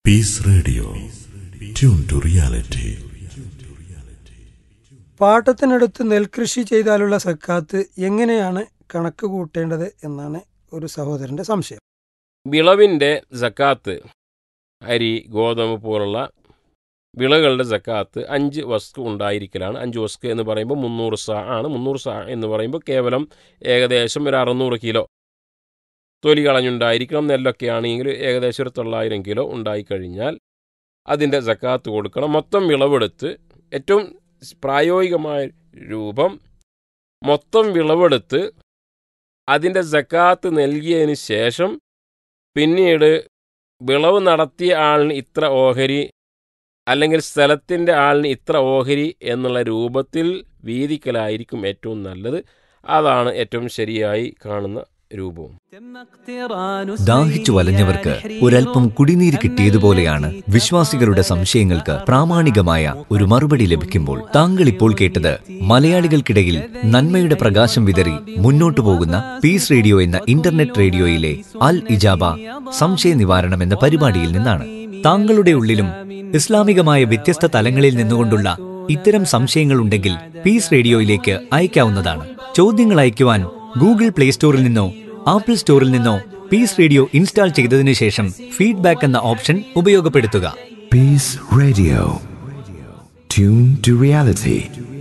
Piece radio tune to reality പാട്ടത്തിനടുത്ത് നെൽകൃഷി ചെയ്താലുള്ള സക്കാത്ത് എങ്ങനെയാണ് കണക്ക് കൂട്ടേണ്ടത് എന്നാണ് ഒരു സഹോദരന്റെ സംശയം വിളവിൻ്റെ സക്കാത്ത് അരി ഗോതമ്പ് പോലുള്ള വിളകളുടെ സക്കാത്ത് അഞ്ച് വസ്തു ഉണ്ടായിരിക്കലാണ് അഞ്ച് വസ്തു എന്ന് പറയുമ്പോൾ മുന്നൂറ് സാ ആണ് മുന്നൂറ് സാ എന്ന് പറയുമ്പോൾ കേവലം ഏകദേശം ഒരു അറുന്നൂറ് കിലോ തൊലി കളഞ്ഞുണ്ടായിരിക്കണം നെല്ലൊക്കെ ആണെങ്കിൽ ഏകദേശം ഒരു തൊള്ളായിരം കിലോ ഉണ്ടായിക്കഴിഞ്ഞാൽ അതിൻ്റെ സക്കാത്ത് കൊടുക്കണം മൊത്തം വിളവെടുത്ത് ഏറ്റവും പ്രായോഗികമായ രൂപം മൊത്തം വിളവെടുത്ത് അതിൻ്റെ സക്കാത്ത് നൽകിയതിന് ശേഷം പിന്നീട് വിളവ് നടത്തിയ ആളിന് ഇത്ര ഓഹരി അല്ലെങ്കിൽ സ്ഥലത്തിൻ്റെ ആളിന് ഇത്ര ഓഹരി എന്നുള്ള രൂപത്തിൽ വീതിക്കലായിരിക്കും ഏറ്റവും നല്ലത് അതാണ് ഏറ്റവും ശരിയായി കാണുന്ന രൂപവും ദാഹിച്ചു വലഞ്ഞവർക്ക് ഒരൽപ്പം കുടിനീര് കിട്ടിയതുപോലെയാണ് വിശ്വാസികളുടെ സംശയങ്ങൾക്ക് പ്രാമാണികമായ ഒരു മറുപടി ലഭിക്കുമ്പോൾ താങ്കൾ ഇപ്പോൾ കേട്ടത് മലയാളികൾക്കിടയിൽ നന്മയുടെ പ്രകാശം വിതറി മുന്നോട്ടു പോകുന്ന പീസ് റേഡിയോ എന്ന ഇന്റർനെറ്റ് റേഡിയോയിലെ അൽ ഇജാബ സംശയ നിവാരണം എന്ന പരിപാടിയിൽ നിന്നാണ് താങ്കളുടെ ഉള്ളിലും ഇസ്ലാമികമായ വ്യത്യസ്ത തലങ്ങളിൽ നിന്നുകൊണ്ടുള്ള ഇത്തരം സംശയങ്ങളുണ്ടെങ്കിൽ പീസ് റേഡിയോയിലേക്ക് അയക്കാവുന്നതാണ് ചോദ്യങ്ങൾ അയക്കുവാൻ ഗൂഗിൾ പ്ലേ സ്റ്റോറിൽ നിന്നോ ആപ്പിൾ സ്റ്റോറിൽ നിന്നോ പീസ് റേഡിയോ ഇൻസ്റ്റാൾ ചെയ്തതിനു ശേഷം ഫീഡ്ബാക്ക് എന്ന ഓപ്ഷൻ ഉപയോഗപ്പെടുത്തുക Peace Radio. Tune to reality.